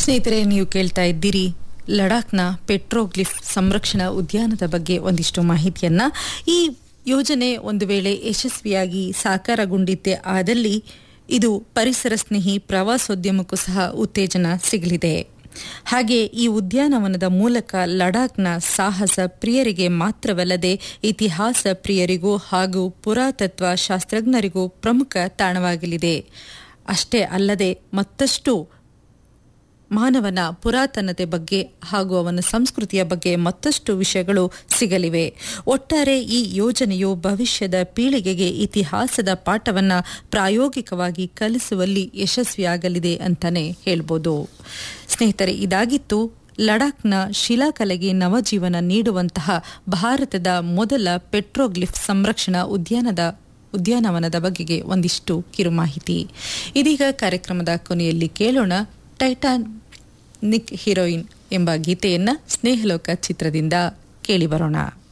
ಸ್ನೇಹಿತರೆ ನೀವು ಕೇಳ್ತಾ ಇದ್ದೀರಿ ಲಡಾಖ್ನ ಪೆಟ್ರೋಗ್ಲಿಫ್ ಸಂರಕ್ಷಣಾ ಉದ್ಯಾನದ ಬಗ್ಗೆ ಒಂದಿಷ್ಟು ಮಾಹಿತಿಯನ್ನ ಈ ಯೋಜನೆ ಒಂದು ವೇಳೆ ಯಶಸ್ವಿಯಾಗಿ ಸಾಕಾರಗೊಂಡಿದ್ದೇ ಆದಲ್ಲಿ ಇದು ಪರಿಸರ ಸ್ನೇಹಿ ಪ್ರವಾಸೋದ್ಯಮಕ್ಕೂ ಸಹ ಉತ್ತೇಜನ ಸಿಗಲಿದೆ ಹಾಗೆ ಈ ಉದ್ಯಾನವನದ ಮೂಲಕ ಲಡಾಖ್ನ ಸಾಹಸ ಪ್ರಿಯರಿಗೆ ಮಾತ್ರವಲ್ಲದೆ ಇತಿಹಾಸ ಪ್ರಿಯರಿಗೂ ಹಾಗೂ ಪುರಾತತ್ವ ಶಾಸ್ತ್ರಜ್ಞರಿಗೂ ಪ್ರಮುಖ ತಾಣವಾಗಲಿದೆ ಅಷ್ಟೇ ಅಲ್ಲದೆ ಮತ್ತಷ್ಟು ಮಾನವನ ಪುರಾತನತೆ ಬಗ್ಗೆ ಹಾಗೂ ಅವನ ಸಂಸ್ಕೃತಿಯ ಬಗ್ಗೆ ಮತ್ತಷ್ಟು ವಿಷಯಗಳು ಸಿಗಲಿವೆ ಒಟ್ಟಾರೆ ಈ ಯೋಜನೆಯು ಭವಿಷ್ಯದ ಪೀಳಿಗೆಗೆ ಇತಿಹಾಸದ ಪಾಠವನ್ನ ಪ್ರಾಯೋಗಿಕವಾಗಿ ಕಲಿಸುವಲ್ಲಿ ಯಶಸ್ವಿಯಾಗಲಿದೆ ಅಂತಾನೆ ಹೇಳ್ಬೋದು ಸ್ನೇಹಿತರೆ ಇದಾಗಿತ್ತು ಲಡಾಖ್ನ ಶಿಲಾಕಲೆಗೆ ನವಜೀವನ ನೀಡುವಂತಹ ಭಾರತದ ಮೊದಲ ಪೆಟ್ರೋಗ್ಲಿಫ್ ಸಂರಕ್ಷಣಾ ಉದ್ಯಾನದ ಉದ್ಯಾನವನದ ಬಗೆಗೆ ಒಂದಿಷ್ಟು ಕಿರು ಮಾಹಿತಿ ಇದೀಗ ಕಾರ್ಯಕ್ರಮದ ಕೊನೆಯಲ್ಲಿ ಕೇಳೋಣ ಟೈಟಾನ್ ನಿಕ್ ಹೀರೋಯಿನ್ ಎಂಬ ಗೀತೆಯನ್ನ ಸ್ನೇಹಲೋಕ ಚಿತ್ರದಿಂದ ಕೇಳಿ ಬರೋಣ